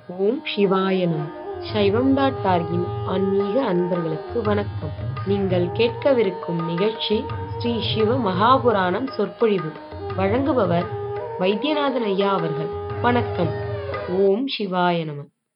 ஓம் சிவாய நம சைவம் டாட் டார்கின் ஆன்மீக அன்பர்களுக்கு வணக்கம் நீங்கள் கேட்கவிருக்கும் நிகழ்ச்சி ஸ்ரீ சிவ மகாபுராணம் சொற்பொழிவு வழங்குபவர் வைத்தியநாதன் ஐயா அவர்கள் வணக்கம் ஓம் சிவாய நம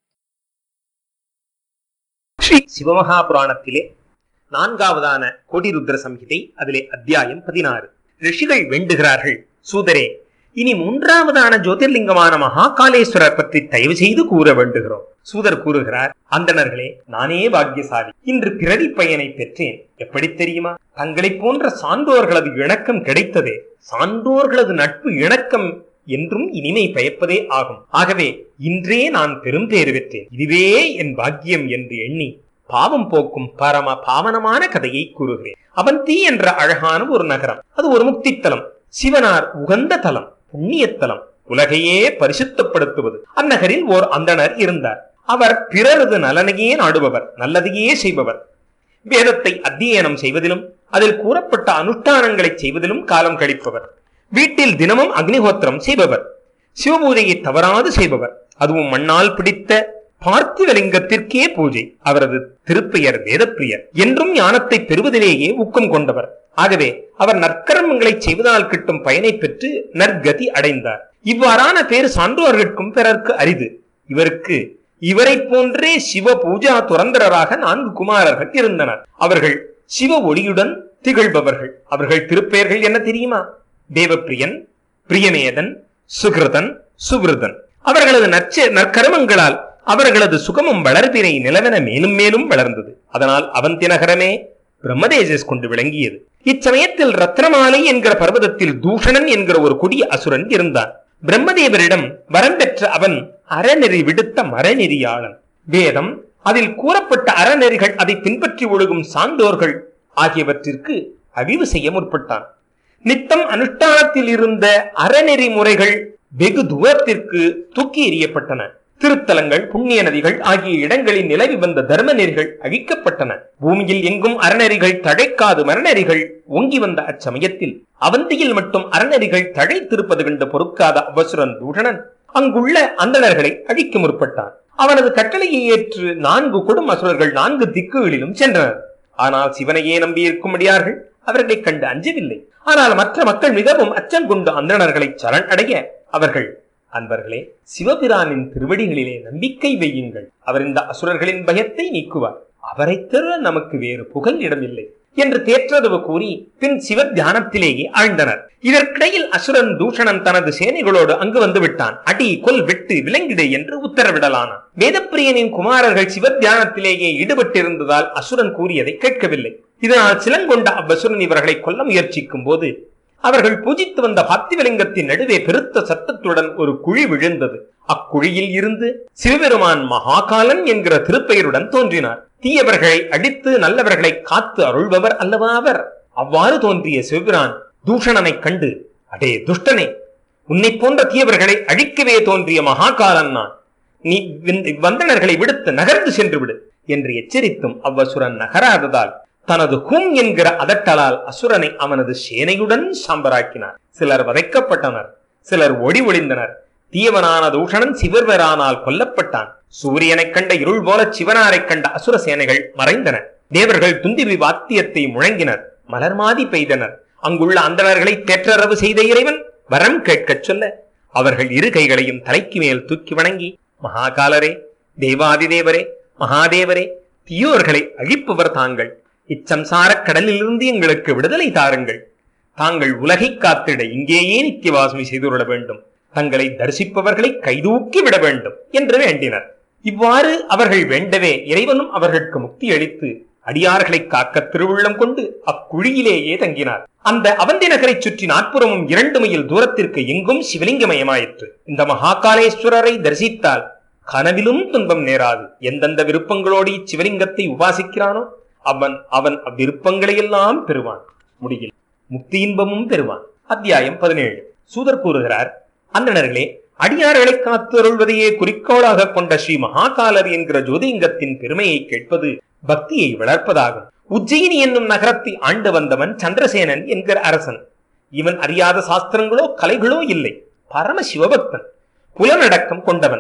ஸ்ரீ சிவமகாபுராணத்திலே நான்காவதான கோடிருத்ர சம்ஹிதை அதிலே அத்தியாயம் பதினாறு ரிஷிகள் வேண்டுகிறார்கள் சூதரே இனி மூன்றாவதான ஜோதிர்லிங்கமான மகாகாலேஸ்வரர் பற்றி தயவு செய்து கூற வேண்டுகிறோம் சூதர் கூறுகிறார் அந்தணர்களே நானே பாக்கியசாலி இன்று பிறவி பயனை பெற்றேன் எப்படி தெரியுமா தங்களைப் போன்ற சான்றோர்களது இணக்கம் கிடைத்ததே சான்றோர்களது நட்பு இணக்கம் என்றும் இனிமை பயப்பதே ஆகும் ஆகவே இன்றே நான் பெரும் பேறு பெற்றேன் இதுவே என் பாக்கியம் என்று எண்ணி பாவம் போக்கும் பரம பாவனமான கதையை கூறுகிறேன் அவந்தி என்ற அழகான ஒரு நகரம் அது ஒரு முக்தித்தலம் சிவனார் உகந்த தலம் புண்ணியத்தலம் உலகையே பரிசுத்தப்படுத்துவது அந்நகரில் ஓர் அந்தணர் இருந்தார் அவர் பிறரது நலனையே நாடுபவர் நல்லதையே செய்பவர் வேதத்தை அத்தியனம் செய்வதிலும் அதில் கூறப்பட்ட அனுஷ்டானங்களை செய்வதிலும் காலம் கழிப்பவர் வீட்டில் தினமும் அக்னிஹோத்திரம் செய்பவர் சிவபூஜையை தவறாது செய்பவர் அதுவும் மண்ணால் பிடித்த பார்த்திவலிங்கத்திற்கே பூஜை அவரது திருப்பெயர் வேதப்பிரியர் என்றும் ஞானத்தை பெறுவதிலேயே ஊக்கம் கொண்டவர் ஆகவே அவர் நற்கர்மங்களை செய்வதால் கிட்டும் பயனை பெற்று நற்கதி அடைந்தார் இவ்வாறான பேர் சான்றோர்களுக்கும் பிறர்க்கு அரிது இவருக்கு இவரை போன்றே சிவ பூஜா துறந்தரராக நான்கு குமாரர்கள் இருந்தனர் அவர்கள் சிவ ஒளியுடன் திகழ்பவர்கள் அவர்கள் திருப்பெயர்கள் என்ன தெரியுமா தேவப்பிரியன் பிரியமேதன் சுகிருதன் சுவிருதன் அவர்களது நற்ச நற்கர்மங்களால் அவர்களது சுகமும் வளர்பினை நிலவென மேலும் மேலும் வளர்ந்தது அதனால் அவந்தி நகரமே பிரம்மதேஜஸ் கொண்டு விளங்கியது இச்சமயத்தில் ரத்னமாலை என்கிற பர்வதத்தில் தூஷணன் என்கிற ஒரு கொடிய அசுரன் இருந்தான் பிரம்மதேவரிடம் வரம் பெற்ற அவன் அறநெறி விடுத்த மரநெறியாளன் வேதம் அதில் கூறப்பட்ட அறநெறிகள் அதை பின்பற்றி ஒழுகும் சான்றோர்கள் ஆகியவற்றிற்கு அழிவு செய்ய முற்பட்டான் நித்தம் அனுஷ்டானத்தில் இருந்த அறநெறி முறைகள் வெகு தூரத்திற்கு தூக்கி எறியப்பட்டன திருத்தலங்கள் புண்ணிய நதிகள் ஆகிய இடங்களில் நிலவி வந்த தர்ம நெறிகள் அழிக்கப்பட்டன பூமியில் எங்கும் அறநெறிகள் தழைக்காது மரநெறிகள் ஓங்கி வந்த அச்சமயத்தில் அவந்தியில் மட்டும் அறநெறிகள் தழைத்திருப்பது கண்டு பொறுக்காத அவசுரன் தூஷணன் அங்குள்ள அந்தணர்களை அழிக்க முற்பட்டான் அவனது கட்டளையை ஏற்று நான்கு கொடும் அசுரர்கள் நான்கு திக்குகளிலும் சென்றனர் ஆனால் சிவனையே நம்பியிருக்கும்படியார்கள் அவர்களை கண்டு அஞ்சவில்லை ஆனால் மற்ற மக்கள் மிகவும் அச்சம் கொண்டு அந்தணர்களை சரண் அடைய அவர்கள் அன்பர்களே சிவபிரானின் திருவடிகளிலே நம்பிக்கை வையுங்கள் அவர் இந்த அசுரர்களின் பயத்தை நீக்குவார் அவரை தவிர நமக்கு வேறு புகழ் இடமில்லை என்று தேற்றதுவு கூறி பின் சிவ தியானத்திலேயே ஆழ்ந்தனர் இதற்கிடையில் அசுரன் தூஷணன் தனது சேனைகளோடு அங்கு வந்து விட்டான் அடி கொல் வெட்டு விலங்கிடு என்று உத்தரவிடலானான் வேதப்பிரியனின் குமாரர்கள் சிவ தியானத்திலேயே ஈடுபட்டிருந்ததால் அசுரன் கூறியதை கேட்கவில்லை இதனால் சிலங்கொண்ட அவ்வசுரன் இவர்களை கொல்ல முயற்சிக்கும் போது அவர்கள் பூஜித்து வந்த பத்திவலிங்கத்தின் நடுவே பெருத்த சத்தத்துடன் ஒரு குழி விழுந்தது அக்குழியில் இருந்து சிவபெருமான் மகாகாலன் என்கிற திருப்பெயருடன் தோன்றினார் தீயவர்களை அடித்து நல்லவர்களை காத்து அருள்பவர் அல்லவா அவர் அவ்வாறு தோன்றிய சிவபிரான் தூஷணனை கண்டு அடே துஷ்டனே உன்னை போன்ற தீயவர்களை அழிக்கவே தோன்றிய மகாகாலன் நான் நீ வந்தனர்களை விடுத்து நகர்ந்து சென்று விடு என்று எச்சரித்தும் அவ்வசுரன் நகராததால் தனது ஹும் என்கிற அதட்டலால் அசுரனை அவனது சேனையுடன் சாம்பராக்கினார் சிலர் வதைக்கப்பட்டனர் சிலர் ஒடி ஒளிந்தனர் தீயவனான தூஷணன் சிவர்வரானால் கொல்லப்பட்டான் சூரியனைக் கண்ட இருள் போல சிவனாரைக் கண்ட அசுர சேனைகள் மறைந்தன தேவர்கள் துந்திவி வாத்தியத்தை முழங்கினர் மலர்மாதி பெய்தனர் அங்குள்ள அந்தணர்களை தேற்றரவு செய்த இறைவன் வரம் கேட்கச் சொல்ல அவர்கள் இரு கைகளையும் தலைக்கு மேல் தூக்கி வணங்கி மகாகாலரே தேவாதிதேவரே மகாதேவரே தீயோர்களை அழிப்பவர் தாங்கள் இச்சம்சாரக் கடலிலிருந்து எங்களுக்கு விடுதலை தாருங்கள் தாங்கள் உலகை காத்திட இங்கேயே நித்தியவாசமை செய்துவிட வேண்டும் தங்களை தரிசிப்பவர்களை கைதூக்கி விட வேண்டும் என்று வேண்டினர் இவ்வாறு அவர்கள் வேண்டவே இறைவனும் அவர்களுக்கு முக்தி அளித்து அடியார்களை காக்க திருவுள்ளம் கொண்டு அக்குழியிலேயே தங்கினார் அந்த அவந்தி நகரை சுற்றி நாற்புறமும் இரண்டு மைல் தூரத்திற்கு எங்கும் சிவலிங்கமயமாயிற்று இந்த மகாகாலேஸ்வரரை தரிசித்தால் கனவிலும் துன்பம் நேராது எந்தெந்த விருப்பங்களோடு இச்சிவலிங்கத்தை உபாசிக்கிறானோ அவன் அவன் அவ்விருப்பங்களை எல்லாம் பெறுவான் முடியில் முக்தி இன்பமும் பெறுவான் அத்தியாயம் பதினேழு சூதர் கூறுகிறார் அந்தணர்களே அடியார்களை காத்து அருள்வதையே குறிக்கோளாக கொண்ட ஸ்ரீ மகாகாலர் என்கிற ஜோதிலிங்கத்தின் பெருமையை கேட்பது பக்தியை வளர்ப்பதாகும் உஜ்ஜயினி என்னும் நகரத்தை ஆண்டு வந்தவன் சந்திரசேனன் என்கிற அரசன் இவன் அறியாத சாஸ்திரங்களோ கலைகளோ இல்லை பரம சிவபக்தன் புலனடக்கம் கொண்டவன்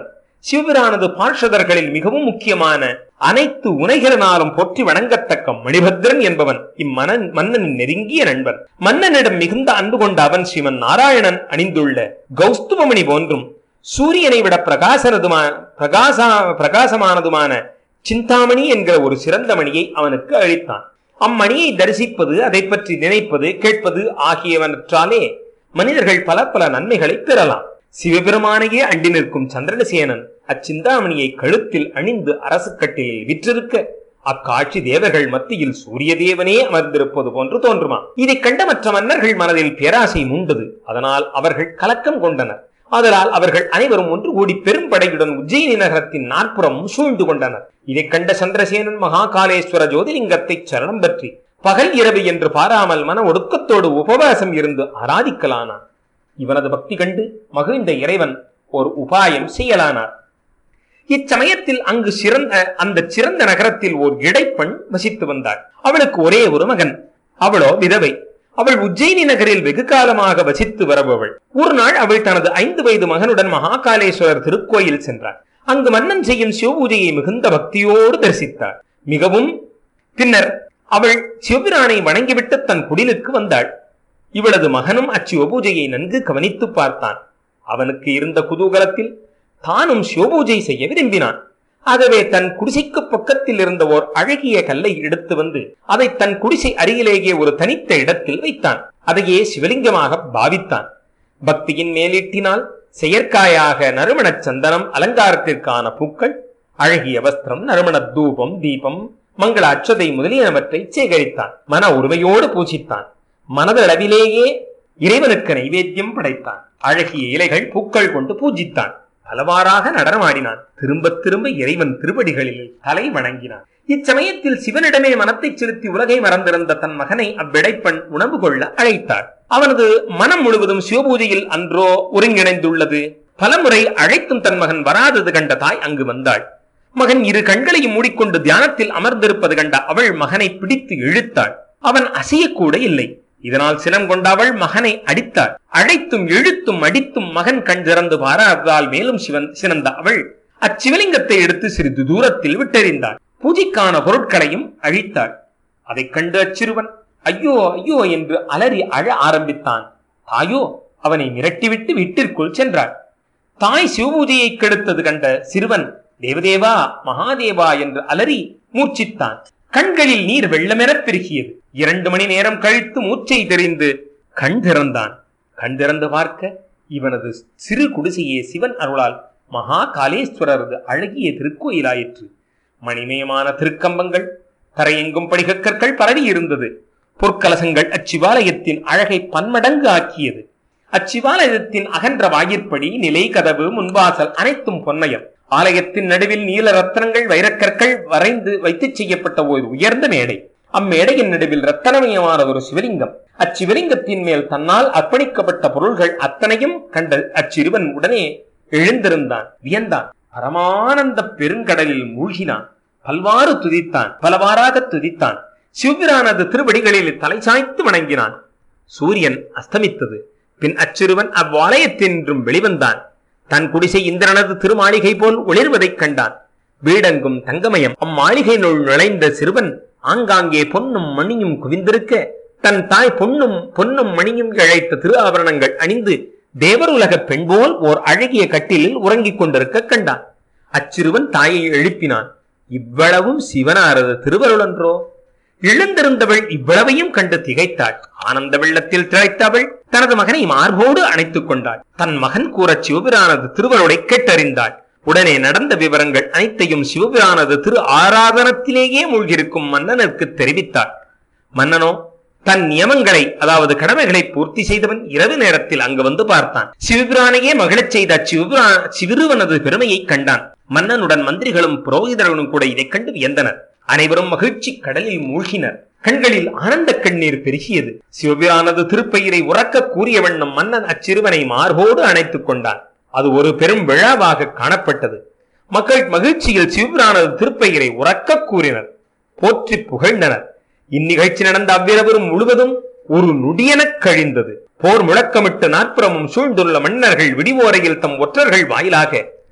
சிவபிரானது பார்ஷதர்களில் மிகவும் முக்கியமான அனைத்து உனைகளினாலும் போற்றி வணங்கத்தக்க மணிபத்ரன் என்பவன் இம்மனன் மன்னனின் நெருங்கிய நண்பன் மன்னனிடம் மிகுந்த அன்பு கொண்ட அவன் ஸ்ரீமன் நாராயணன் அணிந்துள்ள கௌஸ்துபமணி போன்றும் சூரியனை விட பிரகாசனதுமா பிரகாசா பிரகாசமானதுமான சிந்தாமணி என்கிற ஒரு சிறந்த மணியை அவனுக்கு அளித்தான் அம்மணியை தரிசிப்பது அதை பற்றி நினைப்பது கேட்பது ஆகியவற்றாலே மனிதர்கள் பல பல நன்மைகளை பெறலாம் சிவபெருமானையே அண்டி நிற்கும் சந்திரசேனன் அச்சிந்தாமணியை கழுத்தில் அணிந்து அரசு கட்டிலில் விற்றிருக்க அக்காட்சி தேவர்கள் மத்தியில் சூரிய தேவனே அமர்ந்திருப்பது போன்று தோன்றுமா இதை கண்ட மற்ற மன்னர்கள் மனதில் பேராசை மூண்டது அதனால் அவர்கள் கலக்கம் கொண்டனர் ஆதலால் அவர்கள் அனைவரும் ஒன்று கூடி பெரும் படையுடன் உஜ்ஜயினி நகரத்தின் நாற்புறம் சூழ்ந்து கொண்டனர் இதைக் கண்ட சந்திரசேனன் மகாகாலேஸ்வர ஜோதிலிங்கத்தை சரணம் பற்றி பகல் இரவு என்று பாராமல் மன ஒடுக்கத்தோடு உபவாசம் இருந்து ஆராதிக்கலானான் இவனது பக்தி கண்டு மகிழ்ந்த இறைவன் ஒரு உபாயம் செய்யலானார் இச்சமயத்தில் அங்கு சிறந்த அந்த சிறந்த நகரத்தில் ஓர் இடைப்பெண் வசித்து வந்தாள் அவளுக்கு ஒரே ஒரு மகன் அவளோ விதவை அவள் உஜ்ஜயினி நகரில் வெகு காலமாக வசித்து வருபவள் ஒரு நாள் அவள் தனது ஐந்து வயது மகனுடன் மகாகாலேஸ்வரர் திருக்கோயில் சென்றாள் அங்கு மன்னன் செய்யும் சிவபூஜையை மிகுந்த பக்தியோடு தரிசித்தாள் மிகவும் பின்னர் அவள் சிவபிரானை வணங்கிவிட்டு தன் குடிலுக்கு வந்தாள் இவளது மகனும் அச்சிவபூஜையை நன்கு கவனித்து பார்த்தான் அவனுக்கு இருந்த குதூகலத்தில் தானும் சிவபூஜை செய்ய விரும்பினான் ஆகவே தன் குடிசைக்கு பக்கத்தில் இருந்த ஓர் அழகிய கல்லை எடுத்து வந்து அதை தன் குடிசை அருகிலேயே ஒரு தனித்த இடத்தில் வைத்தான் அதையே சிவலிங்கமாக பாவித்தான் பக்தியின் மேலீட்டினால் செயற்காயாக நறுமணச் சந்தனம் அலங்காரத்திற்கான பூக்கள் அழகிய வஸ்திரம் நறுமண தூபம் தீபம் மங்கள அச்சதை முதலியனவற்றை சேகரித்தான் மன உரிமையோடு பூஜித்தான் மனதளவிலேயே இறைவனுக்கு நைவேத்தியம் படைத்தான் அழகிய இலைகள் பூக்கள் கொண்டு பூஜித்தான் பலவாறாக நடனமாடினான் திரும்ப திரும்ப இறைவன் திருவடிகளில் தலை வணங்கினான் இச்சமயத்தில் சிவனிடமே மனத்தை செலுத்தி உலகை மறந்திருந்த தன் மகனை அவ்விடைப்பெண் உணவு கொள்ள அழைத்தாள் அவனது மனம் முழுவதும் சிவபூஜையில் அன்றோ ஒருங்கிணைந்துள்ளது பலமுறை அழைத்தும் தன் மகன் வராதது கண்ட தாய் அங்கு வந்தாள் மகன் இரு கண்களையும் மூடிக்கொண்டு தியானத்தில் அமர்ந்திருப்பது கண்ட அவள் மகனை பிடித்து இழுத்தாள் அவன் அசையக்கூட இல்லை இதனால் சினம் கொண்ட அவள் மகனை அடித்தாள் அழைத்தும் இழுத்தும் அடித்தும் மகன் கண் திறந்து பாராததால் மேலும் சிவன் சினந்த அவள் அச்சிவலிங்கத்தை எடுத்து சிறிது தூரத்தில் விட்டெறிந்தாள் பூஜைக்கான பொருட்களையும் அழித்தாள் அதைக் கண்டு அச்சிறுவன் ஐயோ ஐயோ என்று அலறி அழ ஆரம்பித்தான் தாயோ அவனை மிரட்டிவிட்டு வீட்டிற்குள் சென்றாள் தாய் சிவபூஜையை கெடுத்தது கண்ட சிறுவன் தேவதேவா மகாதேவா என்று அலறி மூர்ச்சித்தான் கண்களில் நீர் வெள்ளமெனப் பெருகியது இரண்டு மணி நேரம் கழித்து மூச்சை தெரிந்து கண் திறந்தான் கண் திறந்து பார்க்க இவனது சிறு குடிசையே சிவன் அருளால் மகா காலேஸ்வரரது அழகிய திருக்கோயிலாயிற்று மணிமயமான திருக்கம்பங்கள் தரையெங்கும் படிகக்கற்கள் பரவி இருந்தது பொற்கலசங்கள் அச்சிவாலயத்தின் அழகை பன்மடங்கு ஆக்கியது அச்சிவாலயத்தின் அகன்ற வாயிற்படி நிலை கதவு முன்வாசல் அனைத்தும் பொன்னயம் ஆலயத்தின் நடுவில் நீல ரத்னங்கள் வைரக்கற்கள் வரைந்து வைத்து செய்யப்பட்ட ஒரு உயர்ந்த மேடை அம்மேடையின் நடுவில் ரத்தனமயமான ஒரு சிவலிங்கம் அச்சிவலிங்கத்தின் மேல் தன்னால் அர்ப்பணிக்கப்பட்ட பொருள்கள் அத்தனையும் கண்ட அச்சிறுவன் உடனே எழுந்திருந்தான் வியந்தான் பரமானந்த பெருங்கடலில் மூழ்கினான் பல்வாறு துதித்தான் பலவாறாக துதித்தான் சிவபிரானது திருவடிகளில் தலை சாய்த்து வணங்கினான் சூரியன் அஸ்தமித்தது பின் அச்சிறுவன் அவ்வாலயத்தின்றும் வெளிவந்தான் தன் குடிசை இந்திரனது திருமாளிகை போல் ஒளிர்வதைக் கண்டான் வீடெங்கும் தங்கமயம் அம்மாளிகையினுள் நுழைந்த சிறுவன் ஆங்காங்கே பொன்னும் மணியும் குவிந்திருக்க தன் தாய் பொன்னும் பொன்னும் மணியும் இழைத்த திரு ஆபரணங்கள் அணிந்து தேவருலக பெண் போல் ஓர் அழகிய கட்டிலில் உறங்கிக் கொண்டிருக்க கண்டான் அச்சிறுவன் தாயை எழுப்பினான் இவ்வளவும் சிவனாரது திருவருளன்றோ எழுந்திருந்தவள் இவ்வளவையும் கண்டு திகைத்தாள் ஆனந்த வெள்ளத்தில் திளைத்தவள் தனது மகனை மார்போடு அணைத்துக் கொண்டாள் தன் மகன் கூறச் சிவபிரானது திருவருளை கேட்டறிந்தாள் உடனே நடந்த விவரங்கள் அனைத்தையும் சிவபிரானது திரு ஆராதனத்திலேயே மூழ்கியிருக்கும் மன்னனுக்கு தெரிவித்தாள் மன்னனோ தன் நியமங்களை அதாவது கடமைகளை பூர்த்தி செய்தவன் இரவு நேரத்தில் அங்கு வந்து பார்த்தான் சிவபிரானையே மகிழச் செய்த சிவபிரா சிவிருவனது பெருமையை கண்டான் மன்னனுடன் மந்திரிகளும் புரோகிதர்களும் கூட இதைக் கண்டு வியந்தனர் அனைவரும் மகிழ்ச்சி கடலில் மூழ்கினர் கண்களில் ஆனந்த கண்ணீர் பெருகியது சிவபிரானது திருப்பெயரை உறக்க கூறிய வண்ணம் மன்னன் அச்சிறுவனை மார்போடு அணைத்துக் கொண்டான் அது ஒரு பெரும் விழாவாக காணப்பட்டது மக்கள் மகிழ்ச்சியில் சிவபிரானது திருப்பெயரை உறக்க கூறினர் போற்றி புகழ்ந்தனர் இந்நிகழ்ச்சி நடந்த அவ்விரவரும் முழுவதும் ஒரு நொடியெனக் கழிந்தது போர் முழக்கமிட்டு நாற்புறமும் சூழ்ந்துள்ள மன்னர்கள் விடிவோரையில் தம் ஒற்றர்கள் வாயிலாக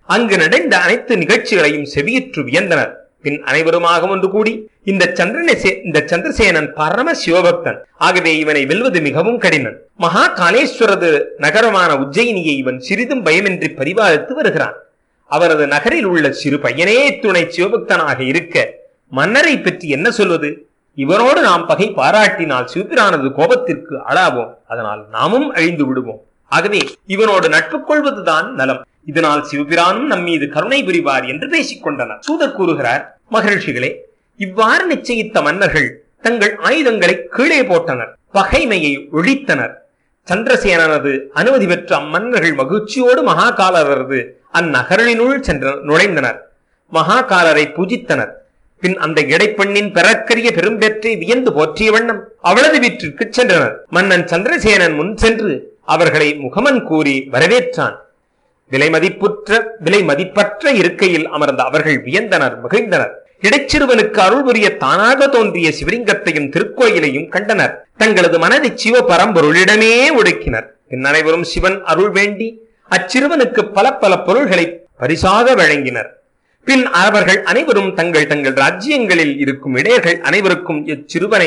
அங்கு நடந்த அனைத்து நிகழ்ச்சிகளையும் செவியுற்று வியந்தனர் பின் அனைவருமாக ஒன்று கூடி இந்த சந்திரனே இந்த சந்திரசேனன் பரம சிவபக்தன் ஆகவே இவனை வெல்வது மிகவும் கடினம் மகா காலேஸ்வரது நகரமான உஜ்ஜயினியை இவன் சிறிதும் பயமின்றி பரிபாலித்து வருகிறான் அவரது நகரில் உள்ள சிறு பையனே துணை சிவபக்தனாக இருக்க மன்னரை பற்றி என்ன சொல்வது இவனோடு நாம் பகை பாராட்டினால் சிவபிரானது கோபத்திற்கு ஆளாவோம் அதனால் நாமும் அழிந்து விடுவோம் ஆகவே இவனோடு நட்பு கொள்வதுதான் நலம் இதனால் சிவபிரானும் நம் மீது கருணை புரிவார் என்று பேசிக் கொண்டனர் சூதர் கூறுகிறார் மகரிஷிகளே இவ்வாறு நிச்சயித்த மன்னர்கள் தங்கள் ஆயுதங்களை கீழே போட்டனர் பகைமையை ஒழித்தனர் சந்திரசேனனது அனுமதி பெற்ற அம்மன்னர்கள் மகிழ்ச்சியோடு மகாகாலரது அந்நகரினுள் சென்று நுழைந்தனர் மகாகாலரை பூஜித்தனர் பின் அந்த இடைப்பெண்ணின் பெறக்கரிய பெரும்பெற்றை வியந்து போற்றிய வண்ணம் அவளது வீட்டிற்கு சென்றனர் மன்னன் சந்திரசேனன் முன் சென்று அவர்களை முகமன் கூறி வரவேற்றான் விலை மதிப்புற்ற விலை மதிப்பற்ற இருக்கையில் அமர்ந்த அவர்கள் வியந்தனர் மகிழ்ந்தனர் இடைச்சிறுவனுக்கு அருள் புரிய தானாக தோன்றிய சிவலிங்கத்தையும் திருக்கோயிலையும் கண்டனர் தங்களது மனதை சிவ பரம்பொருளிடமே ஒடுக்கினர் பின் அனைவரும் சிவன் அருள் வேண்டி அச்சிறுவனுக்கு பல பல பொருள்களை பரிசாக வழங்கினர் பின் அவர்கள் அனைவரும் தங்கள் தங்கள் ராஜ்யங்களில் இருக்கும் இடையர்கள் அனைவருக்கும் இச்சிறுவனை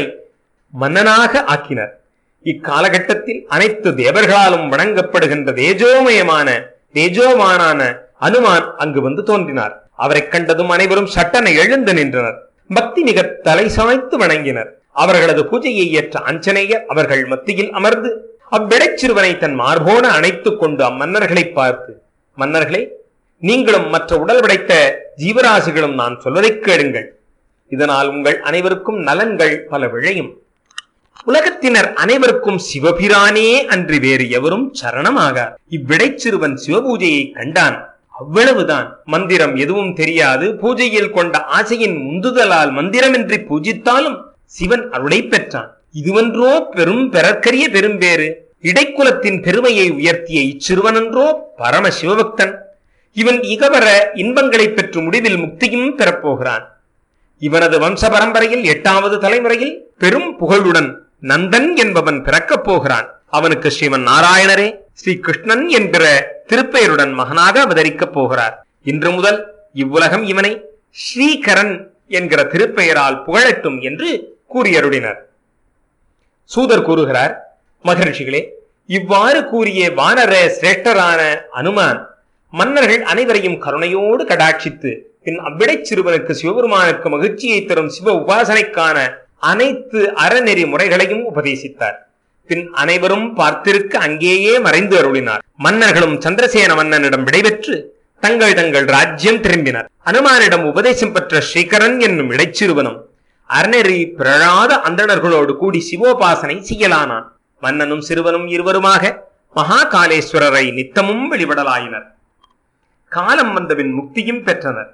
மன்னனாக ஆக்கினர் இக்காலகட்டத்தில் அனைத்து தேவர்களாலும் வணங்கப்படுகின்ற தேஜோமயமான தேஜோமானான அனுமான் அங்கு வந்து தோன்றினார் அவரை கண்டதும் அனைவரும் சட்டனை எழுந்து நின்றனர் பக்தி மிக தலை சாய்த்து வணங்கினர் அவர்களது பூஜையை ஏற்ற அஞ்சனேயர் அவர்கள் மத்தியில் அமர்ந்து அவ்விடைச்சிறுவனை தன் மார்போன அணைத்துக் கொண்டு அம்மன்னர்களை பார்த்து மன்னர்களே நீங்களும் மற்ற உடல் படைத்த ஜீவராசிகளும் நான் சொல்வதைக் கேளுங்கள் இதனால் உங்கள் அனைவருக்கும் நலன்கள் பல விழையும் உலகத்தினர் அனைவருக்கும் சிவபிரானே அன்றி வேறு எவரும் சரணமாகார் இவ்விடைச்சிறுவன் சிவபூஜையை கண்டான் அவ்வளவுதான் மந்திரம் எதுவும் தெரியாது பூஜையில் கொண்ட ஆசையின் முந்துதலால் மந்திரமின்றி பூஜித்தாலும் சிவன் அருளை பெற்றான் இதுவன்றோ பெரும் பெறற்கரிய பெரும்பேறு இடைக்குலத்தின் பெருமையை உயர்த்திய இச்சிறுவனன்றோ பரம சிவபக்தன் இவன் இகவர இன்பங்களை பெற்று முடிவில் முக்தியும் பெறப்போகிறான் இவனது வம்ச பரம்பரையில் எட்டாவது தலைமுறையில் பெரும் புகழுடன் நந்தன் என்பவன் பிறக்கப் போகிறான் அவனுக்கு ஸ்ரீமன் நாராயணரே ஸ்ரீ கிருஷ்ணன் என்கிற திருப்பெயருடன் மகனாக அவதரிக்கப் போகிறார் இன்று முதல் இவ்வுலகம் இவனை ஸ்ரீகரன் என்கிற திருப்பெயரால் புகழட்டும் என்று கூறியருளினர் சூதர் கூறுகிறார் மகரிஷிகளே இவ்வாறு கூறிய வானர சிரேஷ்டரான அனுமான் மன்னர்கள் அனைவரையும் கருணையோடு கடாட்சித்து பின் அவ்விடைச் சிறுவனுக்கு சிவபெருமானுக்கு மகிழ்ச்சியை தரும் சிவ உபாசனைக்கான அனைத்து அறநெறி முறைகளையும் உபதேசித்தார் பின் அனைவரும் பார்த்திருக்க அங்கேயே மறைந்து அருளினார் மன்னர்களும் சந்திரசேன மன்னனிடம் விடைபெற்று தங்கள் தங்கள் ராஜ்யம் திரும்பினர் அனுமானிடம் உபதேசம் பெற்ற ஸ்ரீகரன் என்னும் இடைச்சிறுவனும் அறநெறி பிறழாத அந்தணர்களோடு கூடி சிவோபாசனை செய்யலானான் மன்னனும் சிறுவனும் இருவருமாக மகாகாலேஸ்வரரை நித்தமும் வெளிவிடலாயினர் காலம் வந்தபின் முக்தியும் பெற்றனர்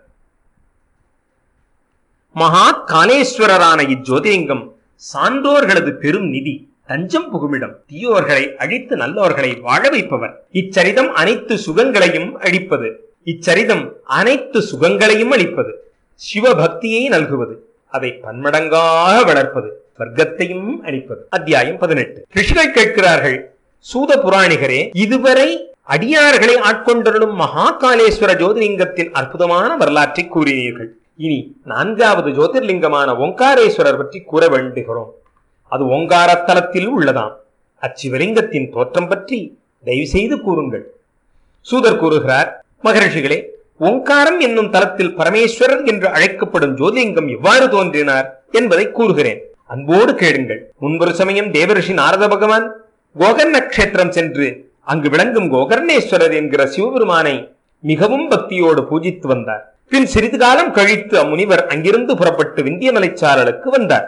மகா காலேஸ்வரரான இஜ்ஜோதிலிங்கம் சான்றோர்களது பெரும் நிதி தஞ்சம் புகுமிடம் தீயோர்களை அழித்து நல்லோர்களை வாழ வைப்பவர் இச்சரிதம் அனைத்து சுகங்களையும் அளிப்பது இச்சரிதம் அனைத்து சுகங்களையும் அளிப்பது சிவபக்தியை நல்குவது அதை பன்மடங்காக வளர்ப்பது வர்க்கத்தையும் அளிப்பது அத்தியாயம் பதினெட்டு ரிஷிகள் கேட்கிறார்கள் சூத புராணிகரே இதுவரை அடியார்களை ஆட்கொண்டருளும் மகாகாலேஸ்வர ஜோதிலிங்கத்தின் அற்புதமான வரலாற்றை கூறினீர்கள் இனி நான்காவது ஜோதிர்லிங்கமான ஓங்காரேஸ்வரர் பற்றி கூற வேண்டுகிறோம் அது ஓங்காரத்தலத்தில் உள்ளதாம் அச்சிவலிங்கத்தின் தோற்றம் பற்றி தயவு செய்து கூறுங்கள் சூதர் கூறுகிறார் மகரிஷிகளே ஓங்காரம் என்னும் தலத்தில் பரமேஸ்வரர் என்று அழைக்கப்படும் ஜோதிலிங்கம் எவ்வாறு தோன்றினார் என்பதை கூறுகிறேன் அன்போடு கேளுங்கள் முன்பொரு சமயம் தேவரிஷி நாரத பகவான் கோகர்ண கஷேத்திரம் சென்று அங்கு விளங்கும் கோகர்ணேஸ்வரர் என்கிற சிவபெருமானை மிகவும் பக்தியோடு பூஜித்து வந்தார் பின் சிறிது காலம் கழித்து அம்முனிவர் அங்கிருந்து புறப்பட்டு விந்தியமலைச்சாரலுக்கு வந்தார்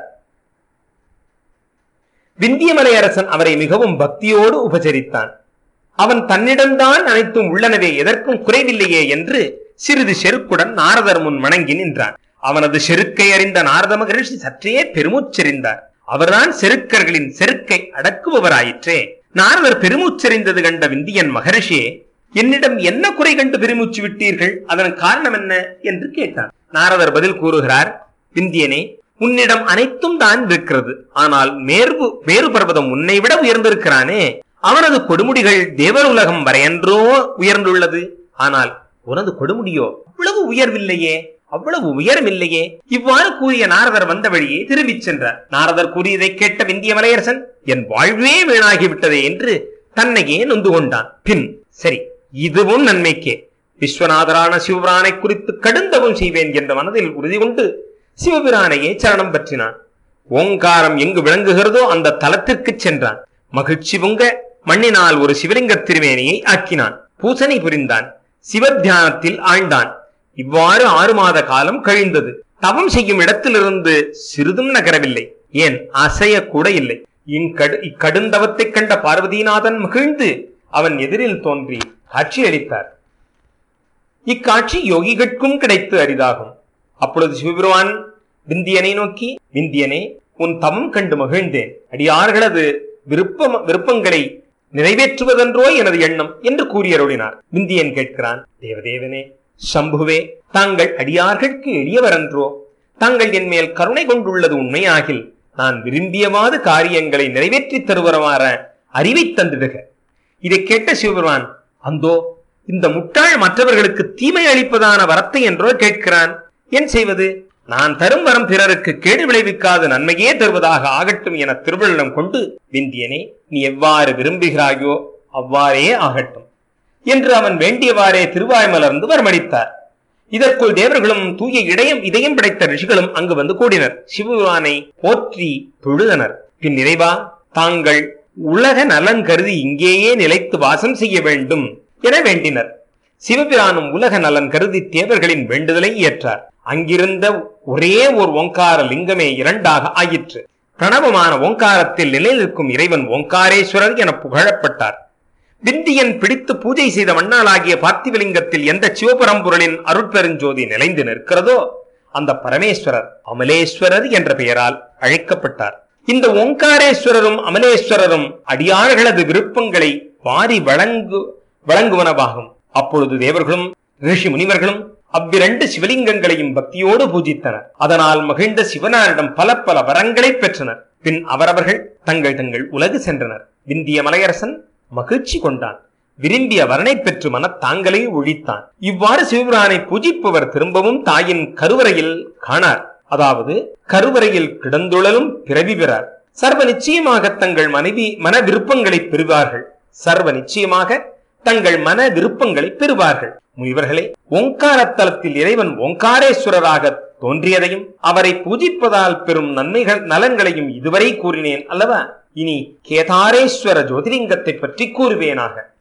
விந்தியமலை அரசன் அவரை மிகவும் பக்தியோடு உபசரித்தான் அவன் தன்னிடம்தான் அனைத்தும் உள்ளனவே எதற்கும் குறைவில்லையே என்று சிறிது செருக்குடன் நாரதர் முன் வணங்கி நின்றான் அவனது செருக்கை அறிந்த நாரத மகரிஷி சற்றே பெருமூச்செறிந்தார் அவர்தான் செருக்கர்களின் செருக்கை அடக்குபவராயிற்றே நாரதர் பெருமூச்செறிந்தது கண்ட விந்தியன் மகரிஷியே என்னிடம் என்ன குறை கண்டு பெருமூச்சு விட்டீர்கள் அதன் காரணம் என்ன என்று கேட்டார் நாரதர் பதில் கூறுகிறார் விந்தியனே உன்னிடம் அனைத்தும் தான் இருக்கிறது ஆனால் மேர்வு மேரு பர்வதம் உன்னை விட உயர்ந்திருக்கிறானே அவனது கொடுமுடிகள் தேவர் உலகம் வரையன்றோ உயர்ந்துள்ளது ஆனால் உனது கொடுமுடியோ அவ்வளவு உயர்வில்லையே அவ்வளவு உயரமில்லையே இவ்வாறு கூறிய நாரதர் வந்த வழியே திரும்பிச் சென்றார் நாரதர் கூறியதை கேட்ட விந்திய மலையரசன் என் வாழ்வே வீணாகிவிட்டதே என்று தன்னையே நொந்து கொண்டான் பின் சரி இதுவும் நன்மைக்கே விஸ்வநாதரான சிவபிரானை குறித்து கடுந்தவம் செய்வேன் என்ற மனதில் உறுதி கொண்டு சிவபிரானையே சரணம் பற்றினான் ஓங்காரம் எங்கு விளங்குகிறதோ அந்த தலத்திற்கு சென்றான் மகிழ்ச்சி பொங்க மண்ணினால் ஒரு சிவலிங்க திருமேனியை ஆக்கினான் பூசனை புரிந்தான் சிவத்தியானத்தில் ஆழ்ந்தான் இவ்வாறு ஆறு மாத காலம் கழிந்தது தவம் செய்யும் இடத்திலிருந்து சிறிதும் நகரவில்லை ஏன் அசைய கூட இல்லை இங்கடு இக்கடுந்தவத்தைக் கண்ட பார்வதிநாதன் மகிழ்ந்து அவன் எதிரில் தோன்றி காட்சியளித்தார் இக்காட்சி யோகிகட்கும் கிடைத்து அரிதாகும் அப்பொழுது சிவபெருமான் விந்தியனை நோக்கி விந்தியனே உன் தவம் கண்டு மகிழ்ந்தேன் அடியார்களது விருப்பம் விருப்பங்களை நிறைவேற்றுவதென்றோ எனது எண்ணம் என்று கூறியருளினார் விந்தியன் கேட்கிறான் தேவதேவனே சம்புவே தாங்கள் அடியார்களுக்கு எளியவரன்றோ தாங்கள் என் மேல் கருணை கொண்டுள்ளது உண்மையாகில் நான் விரும்பியவாது காரியங்களை நிறைவேற்றித் தருவரமாற அறிவை தந்திடுக இதை கேட்ட சிவபெருமான் அந்தோ இந்த முட்டாள் மற்றவர்களுக்கு தீமை அளிப்பதான வரத்தை என்றோ கேட்கிறான் என் செய்வது நான் தரும் வரம் பிறருக்கு கேடு விளைவிக்காத நன்மையே தருவதாக ஆகட்டும் என திருவள்ளம் கொண்டு விந்தியனே நீ எவ்வாறு விரும்புகிறாயோ அவ்வாறே ஆகட்டும் என்று அவன் வேண்டியவாறே திருவாய் மலர்ந்து வரமளித்தார் இதற்குள் தேவர்களும் தூய இடையம் இதயம் படைத்த ரிஷிகளும் அங்கு வந்து கூடினர் சிவபெருமானை போற்றி தொழுதனர் பின் நிறைவா தாங்கள் உலக நலன் கருதி இங்கேயே நிலைத்து வாசம் செய்ய வேண்டும் என வேண்டினர் சிவபிரானும் உலக நலன் கருதி தேவர்களின் வேண்டுதலை ஏற்றார் அங்கிருந்த ஒரே ஒரு ஓங்கார லிங்கமே இரண்டாக ஆயிற்று பிரணவமான ஓங்காரத்தில் நிலை நிற்கும் இறைவன் ஓங்காரேஸ்வரர் என புகழப்பட்டார் விந்தியன் பிடித்து பூஜை செய்த மண்ணாளாகிய பார்த்திவலிங்கத்தில் எந்த சிவபரம்பொருளின் அருட்பெருஞ்சோதி நிலைந்து நிற்கிறதோ அந்த பரமேஸ்வரர் அமலேஸ்வரர் என்ற பெயரால் அழைக்கப்பட்டார் இந்த ஓங்காரேஸ்வரரும் அமலேஸ்வரரும் அடியார்களது விருப்பங்களை வாரி வழங்கு வழங்குவனவாகும் அப்பொழுது தேவர்களும் ரிஷி முனிவர்களும் அவ்விரண்டு சிவலிங்கங்களையும் பக்தியோடு பூஜித்தனர் அதனால் மகிழ்ந்த சிவனாரிடம் பல பல வரங்களை பெற்றனர் பின் அவரவர்கள் தங்கள் தங்கள் உலகு சென்றனர் விந்திய மலையரசன் மகிழ்ச்சி கொண்டான் விரும்பிய வரனை பெற்று மனத்தாங்களே ஒழித்தான் இவ்வாறு சிவபிரானை பூஜிப்பவர் திரும்பவும் தாயின் கருவறையில் காணார் அதாவது கருவறையில் கிடந்துழலும் பிறவி பெறார் சர்வ நிச்சயமாக தங்கள் மனைவி மன விருப்பங்களை பெறுவார்கள் சர்வ நிச்சயமாக தங்கள் மன விருப்பங்களை பெறுவார்கள் முனிவர்களே ஓங்காரத்தலத்தில் இறைவன் ஓங்காரேஸ்வரராக தோன்றியதையும் அவரை பூஜிப்பதால் பெறும் நன்மைகள் நலன்களையும் இதுவரை கூறினேன் அல்லவா இனி கேதாரேஸ்வர ஜோதிலிங்கத்தை பற்றி கூறுவேனாக